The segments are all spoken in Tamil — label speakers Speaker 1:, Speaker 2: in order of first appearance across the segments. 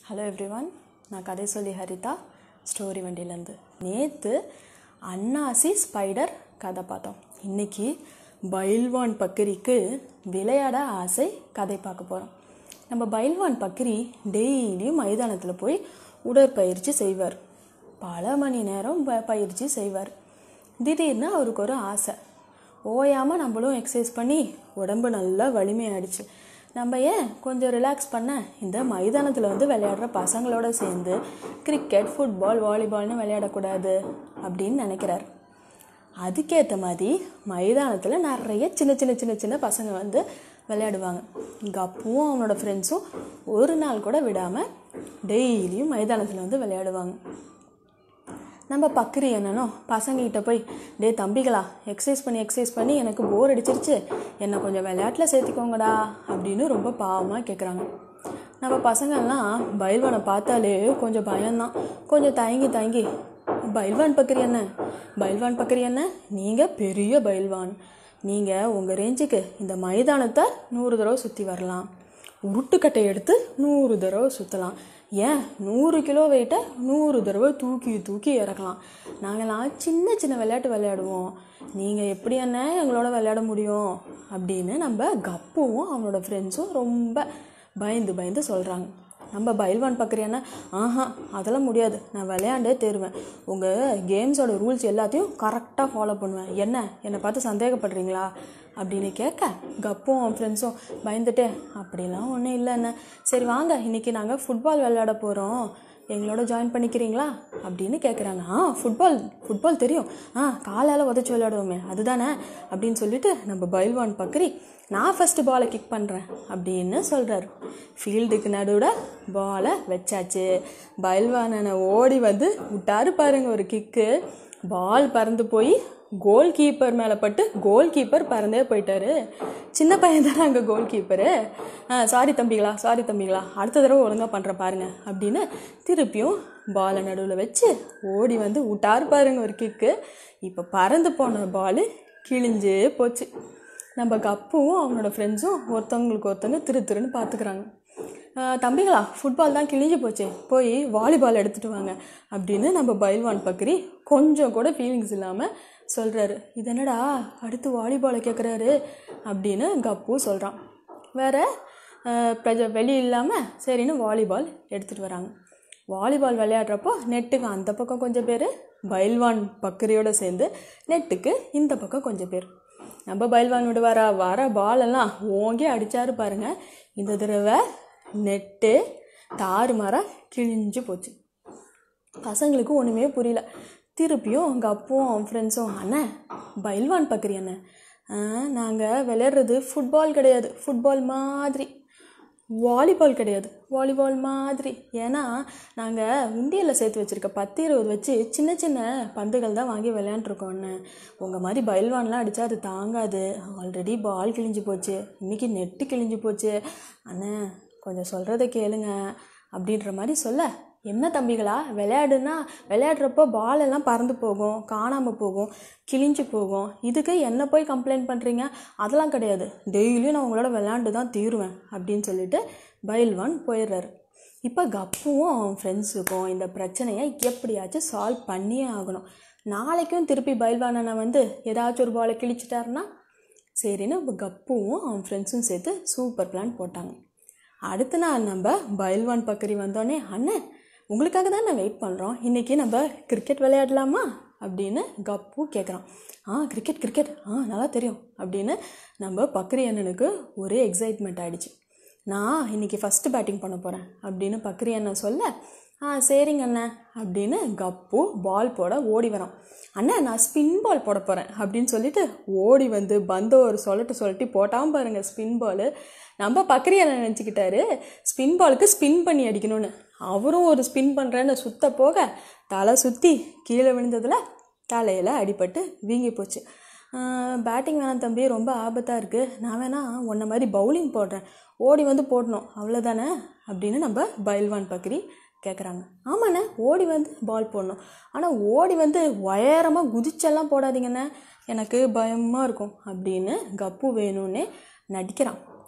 Speaker 1: ஹலோ எவ்ரிவன் நான் கதை சொல்லி ஹரிதா ஸ்டோரி வண்டியிலேருந்து நேற்று அன்னாசி ஸ்பைடர் கதை பார்த்தோம் இன்னைக்கு பைல்வான் பக்கிரிக்கு விளையாட ஆசை கதை பார்க்க போகிறோம் நம்ம பைல்வான் பக்கிரி டெய்லியும் மைதானத்தில் போய் உடற்பயிற்சி செய்வார் பல மணி நேரம் ப- பயிற்சி செய்வார் திடீர்னு அவருக்கு ஒரு ஆசை ஓயாமல் நம்மளும் எக்ஸசைஸ் பண்ணி உடம்பு நல்லா வலிமையாயிடுச்சு நம்ம ஏன் கொஞ்சம் ரிலாக்ஸ் பண்ண இந்த மைதானத்தில் வந்து விளையாடுற பசங்களோட சேர்ந்து கிரிக்கெட் ஃபுட்பால் வாலிபால்னு விளையாடக்கூடாது அப்படின்னு நினைக்கிறார் அதுக்கேற்ற மாதிரி மைதானத்தில் நிறைய சின்ன சின்ன சின்ன சின்ன பசங்க வந்து விளையாடுவாங்க கப்புவும் அவனோட ஃப்ரெண்ட்ஸும் ஒரு நாள் கூட விடாமல் டெய்லியும் மைதானத்தில் வந்து விளையாடுவாங்க நம்ம பக்கிரி என்னனோ பசங்ககிட்ட போய் டேய் தம்பிகளா எக்ஸசைஸ் பண்ணி எக்ஸசைஸ் பண்ணி எனக்கு போர் அடிச்சிருச்சு என்னை கொஞ்சம் விளையாட்டில் சேர்த்துக்கோங்கடா அப்படின்னு ரொம்ப பாவமாக கேட்குறாங்க நம்ம பசங்கள்லாம் பைல்வானை பார்த்தாலே கொஞ்சம் பயம்தான் கொஞ்சம் தயங்கி தயங்கி பைல்வான் பக்கிரி என்ன பைல்வான் பக்கிரி என்ன நீங்கள் பெரிய பைல்வான் நீங்கள் உங்கள் ரேஞ்சுக்கு இந்த மைதானத்தை நூறு தடவை சுற்றி வரலாம் உருட்டுக்கட்டை எடுத்து நூறு தடவை சுற்றலாம் ஏன் நூறு கிலோ வெயிட்டை நூறு தடவை தூக்கி தூக்கி இறக்கலாம் நாங்களாம் சின்ன சின்ன விளையாட்டு விளையாடுவோம் நீங்கள் எப்படி என்ன எங்களோட விளையாட முடியும் அப்படின்னு நம்ம கப்புவும் அவனோட ஃப்ரெண்ட்ஸும் ரொம்ப பயந்து பயந்து சொல்கிறாங்க நம்ம பைல்வான் பார்க்குறியானா ஆஹா அதெல்லாம் முடியாது நான் விளையாண்டே தேருவேன் உங்கள் கேம்ஸோட ரூல்ஸ் எல்லாத்தையும் கரெக்டாக ஃபாலோ பண்ணுவேன் என்ன என்னை பார்த்து சந்தேகப்படுறீங்களா அப்படின்னு கேட்க கப்பும் அவன் ஃப்ரெண்ட்ஸும் பயந்துட்டே அப்படிலாம் ஒன்றும் இல்லைண்ணே சரி வாங்க இன்றைக்கி நாங்கள் ஃபுட்பால் விளையாட போகிறோம் எங்களோட ஜாயின் பண்ணிக்கிறீங்களா அப்படின்னு கேட்குறாங்க ஆ ஃபுட்பால் ஃபுட்பால் தெரியும் ஆ காலால் உதச்சி விளையாடுவோமே அதுதானே அப்படின்னு சொல்லிட்டு நம்ம பைல்வான் பக்கரி நான் ஃபஸ்ட்டு பாலை கிக் பண்ணுறேன் அப்படின்னு சொல்கிறாரு ஃபீல்டுக்கு நடுவில் பாலை வச்சாச்சு பைல்வானனை ஓடி வந்து விட்டாரு பாருங்க ஒரு கிக்கு பால் பறந்து போய் கோல் கீப்பர் மேலே பட்டு கோல் கீப்பர் பறந்தே போயிட்டாரு சின்ன பையன் தானே அங்கே கோல் கீப்பரு ஆ சாரி தம்பிகளா சாரி தம்பிகளா அடுத்த தடவை ஒழுங்காக பண்ணுறேன் பாருங்க அப்படின்னு திருப்பியும் பாலை நடுவில் வச்சு ஓடி வந்து விட்டாரு பாருங்க ஒரு கிக்கு இப்போ பறந்து போன பால் கிழிஞ்சே போச்சு நம்ம கப்புவும் அவனோட ஃப்ரெண்ட்ஸும் ஒருத்தவங்களுக்கு ஒருத்தவங்க திரு திருன்னு பார்த்துக்குறாங்க ஆஹ் தம்பிகளா ஃபுட்பால் தான் கிழிஞ்சு போச்சே போய் வாலிபால் எடுத்துகிட்டு வாங்க அப்படின்னு நம்ம பைல்வான் பக்கரி கொஞ்சம் கூட ஃபீலிங்ஸ் இல்லாமல் சொல்கிறாரு இது என்னடா அடுத்து வாலிபாலை கேட்குறாரு அப்படின்னு கப்பு சொல்கிறான் வேற ஆஹ் பிரஜ வெளி இல்லாமல் சரின்னு வாலிபால் எடுத்துகிட்டு வராங்க வாலிபால் விளையாடுறப்போ நெட்டுக்கு அந்த பக்கம் கொஞ்சம் பேர் பைல்வான் பக்கரியோட சேர்ந்து நெட்டுக்கு இந்த பக்கம் கொஞ்சம் பேர் நம்ம பைல்வான் விடுவாரா வர பாலெல்லாம் ஓங்கி அடிச்சாரு பாருங்க இந்த தடவை நெட்டு தாறு மரம் கிழிஞ்சு போச்சு பசங்களுக்கு ஒன்றுமே புரியல திருப்பியும் அவங்க அப்பும் அவன் ஃப்ரெண்ட்ஸும் அண்ணன் பைல்வான் பக்கரி அண்ணன் நாங்கள் விளையாடுறது ஃபுட்பால் கிடையாது ஃபுட்பால் மாதிரி வாலிபால் கிடையாது வாலிபால் மாதிரி ஏன்னா நாங்கள் உண்டியலில் சேர்த்து வச்சுருக்க பத்து இருபது வச்சு சின்ன சின்ன பந்துகள் தான் வாங்கி விளையாண்டுருக்கோம் அண்ணன் உங்கள் மாதிரி பைல்வான்லாம் அடித்தா அது தாங்காது ஆல்ரெடி பால் கிழிஞ்சு போச்சு இன்றைக்கி நெட்டு கிழிஞ்சு போச்சு அண்ணன் கொஞ்சம் சொல்கிறத கேளுங்க அப்படின்ற மாதிரி சொல்ல என்ன தம்பிகளா விளையாடுனா விளையாடுறப்போ பால் எல்லாம் பறந்து போகும் காணாமல் போகும் கிழிஞ்சு போகும் இதுக்கு என்ன போய் கம்ப்ளைண்ட் பண்ணுறீங்க அதெல்லாம் கிடையாது டெய்லியும் நான் உங்களோட விளையாண்டு தான் தீருவேன் அப்படின்னு சொல்லிட்டு பைல்வான் போயிடுறாரு இப்போ கப்புவும் அவன் ஃப்ரெண்ட்ஸுக்கும் இந்த பிரச்சனையை எப்படியாச்சும் சால்வ் பண்ணியே ஆகணும் நாளைக்கும் திருப்பி பைல்வானனை வந்து ஏதாச்சும் ஒரு பாலை கிழிச்சிட்டாருன்னா சரின்னு இப்போ கப்புவும் அவன் ஃப்ரெண்ட்ஸும் சேர்த்து சூப்பர் பிளான் போட்டாங்க அடுத்த நாள் நம்ம பைல்வான் பக்கரி வந்தோடனே அண்ணன் உங்களுக்காக தான் நான் வெயிட் பண்ணுறோம் இன்றைக்கி நம்ம கிரிக்கெட் விளையாடலாமா அப்படின்னு கப்பு கேட்குறான் ஆ கிரிக்கெட் கிரிக்கெட் ஆ நல்லா தெரியும் அப்படின்னு நம்ம பக்கரி அண்ணனுக்கு ஒரே எக்ஸைட்மெண்ட் ஆயிடுச்சு நான் இன்றைக்கி ஃபஸ்ட்டு பேட்டிங் பண்ண போகிறேன் அப்படின்னு பக்கரி அண்ணன் சொல்ல ஆ சரிங்க அண்ணன் அப்படின்னு கப்பு பால் போட ஓடி வரான் அண்ணன் நான் ஸ்பின் பால் போட போகிறேன் அப்படின்னு சொல்லிட்டு ஓடி வந்து பந்த ஒரு சொல்லட்டு சொல்லட்டி போட்டாமல் பாருங்கள் ஸ்பின் பால் நம்ம பக்கரி அண்ணன் நினச்சிக்கிட்டாரு ஸ்பின் பாலுக்கு ஸ்பின் பண்ணி அடிக்கணும்னு அவரும் ஒரு ஸ்பின் பண்ணுறேன்னு சுத்த போக தலை சுற்றி கீழே விழுந்ததில் தலையில் அடிபட்டு வீங்கி போச்சு பேட்டிங் வேணாம் தம்பி ரொம்ப ஆபத்தாக இருக்குது நான் வேணா உன்ன மாதிரி பவுலிங் போடுறேன் ஓடி வந்து போடணும் அவ்வளோதானே அப்படின்னு நம்ம பைல்வான் பக்ரி கேட்குறாங்க ஆமாண்ணே ஓடி வந்து பால் போடணும் ஆனால் ஓடி வந்து உயரமாக குதிச்செல்லாம் போடாதீங்கண்ணே எனக்கு பயமாக இருக்கும் அப்படின்னு கப்பு வேணும்னே நடிக்கிறான்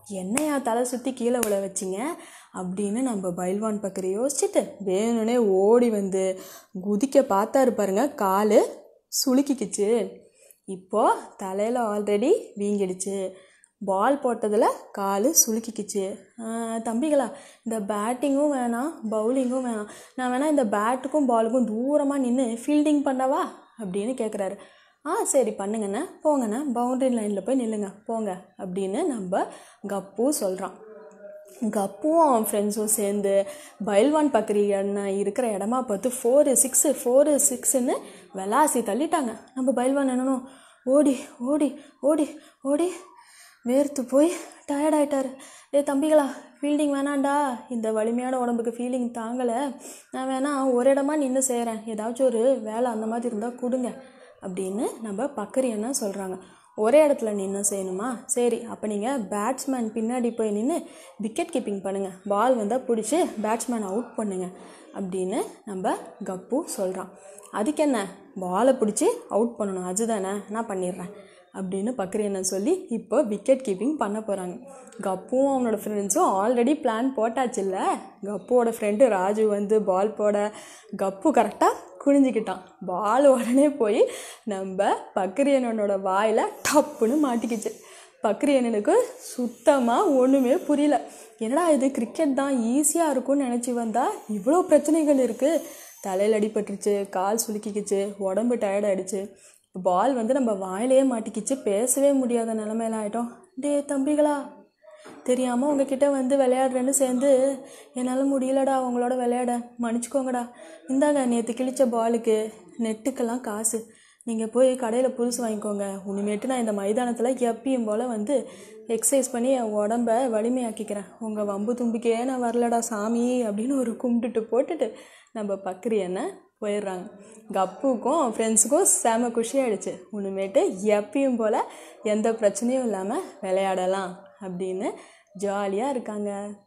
Speaker 1: என்னையா தலை சுற்றி கீழே விழ வச்சிங்க அப்படின்னு நம்ம பைல்வான் பக்கரி யோசிச்சுட்டு வேணும்னே ஓடி வந்து குதிக்க பார்த்தாரு பாருங்க கால் சுளுக்கிக்கிச்சு இப்போ தலையில் ஆல்ரெடி வீங்கிடுச்சு பால் போட்டதில் கால் சுளுக்கிக்கிச்சு தம்பிகளா இந்த பேட்டிங்கும் வேணாம் பவுலிங்கும் வேணாம் நான் வேணால் இந்த பேட்டுக்கும் பாலுக்கும் தூரமாக நின்று ஃபீல்டிங் பண்ணவா அப்படின்னு கேட்குறாரு ஆ சரி பண்ணுங்கண்ணே போங்கண்ணே பவுண்டரி லைனில் போய் நில்லுங்க போங்க அப்படின்னு நம்ம கப்பு சொல்கிறான் கப்புவும் அவன் ஃப்ரெண்ட்ஸும் சேர்ந்து பைல்வான் பக்கரி அண்ணன் இருக்கிற இடமா பார்த்து ஃபோரு சிக்ஸு ஃபோரு சிக்ஸுன்னு விளாசி தள்ளிட்டாங்க நம்ம பைல்வான் என்னனும் ஓடி ஓடி ஓடி ஓடி வேர்த்து போய் டயர்ட் ஆயிட்டாரு ஏ தம்பிகளா ஃபீல்டிங் வேணாண்டா இந்த வலிமையான உடம்புக்கு ஃபீலிங் தாங்கலை நான் வேணா ஒரு இடமா நின்று செய்கிறேன் ஏதாச்சும் ஒரு வேலை அந்த மாதிரி இருந்தால் கொடுங்க அப்படின்னு நம்ம பக்கரி என்ன சொல்கிறாங்க ஒரே இடத்துல நின்று செய்யணுமா சரி அப்போ நீங்கள் பேட்ஸ்மேன் பின்னாடி போய் நின்று விக்கெட் கீப்பிங் பண்ணுங்கள் பால் வந்தால் பிடிச்சி பேட்ஸ்மேன் அவுட் பண்ணுங்க அப்படின்னு நம்ம கப்பு சொல்கிறான் அதுக்கு என்ன பாலை பிடிச்சி அவுட் பண்ணணும் அதுதானே நான் பண்ணிடுறேன் அப்படின்னு பக்கரி என்ன சொல்லி இப்போ விக்கெட் கீப்பிங் பண்ண போகிறாங்க கப்புவும் அவனோட ஃப்ரெண்ட்ஸும் ஆல்ரெடி பிளான் போட்டாச்சுல்ல கப்புவோட ஃப்ரெண்டு ராஜு வந்து பால் போட கப்பு கரெக்டாக குனிஞ்சிக்கிட்டான் பால் உடனே போய் நம்ம பக்ரியனனோட வாயில் டப்புன்னு மாட்டிக்கிச்சு பக்ரியனனுக்கு சுத்தமாக ஒன்றுமே புரியல என்னடா இது கிரிக்கெட் தான் ஈஸியாக இருக்கும்னு நினச்சி வந்தால் இவ்வளோ பிரச்சனைகள் இருக்குது தலையில் அடிபட்டுருச்சு கால் சுலுக்கிக்கிச்சு உடம்பு டயர்ட் ஆயிடுச்சு பால் வந்து நம்ம வாயிலேயே மாட்டிக்கிச்சு பேசவே முடியாத நிலமையில ஆகிட்டோம் டே தம்பிகளா தெரியாமல் உங்ககிட்ட வந்து விளையாடுறேன்னு சேர்ந்து என்னால் முடியலடா உங்களோட விளையாட மன்னிச்சுக்கோங்கடா இந்தாங்க நேற்று கிழிச்ச பாலுக்கு நெட்டுக்கெல்லாம் காசு நீங்கள் போய் கடையில் புதுசு வாங்கிக்கோங்க இனிமேட்டு நான் இந்த மைதானத்தில் எப்பயும் போல் வந்து எக்ஸசைஸ் பண்ணி என் உடம்ப வலிமையாக்கிக்கிறேன் உங்கள் வம்பு தும்பிக்கே நான் வரலடா சாமி அப்படின்னு ஒரு கும்பிட்டுட்டு போட்டுட்டு நம்ம பக்ரி என்ன போயிடுறாங்க கப்புக்கும் ஃப்ரெண்ட்ஸுக்கும் செம குஷி ஆயிடுச்சு இனிமேட்டு எப்பயும் போல் எந்த பிரச்சனையும் இல்லாமல் விளையாடலாம் அப்படின்னு ஜாலியாக இருக்காங்க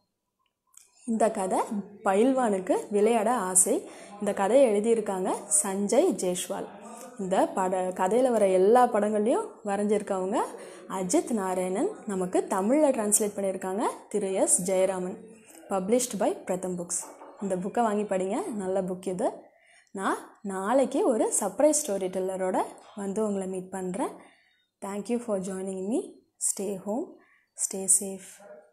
Speaker 1: இந்த கதை பயில்வானுக்கு விளையாட ஆசை இந்த கதையை எழுதியிருக்காங்க சஞ்சய் ஜெய்ஷ்வால் இந்த பட கதையில் வர எல்லா படங்கள்லையும் வரைஞ்சிருக்கவங்க அஜித் நாராயணன் நமக்கு தமிழில் டிரான்ஸ்லேட் பண்ணியிருக்காங்க Thiru S Jayaraman published by Pratham books இந்த புக்கை வாங்கி படிங்க நல்ல புக் இது நான் நாளைக்கு ஒரு சர்ப்ரைஸ் ஸ்டோரி டெல்லரோட வந்து உங்களை மீட் பண்ணுறேன் thank you for joining me stay home stay safe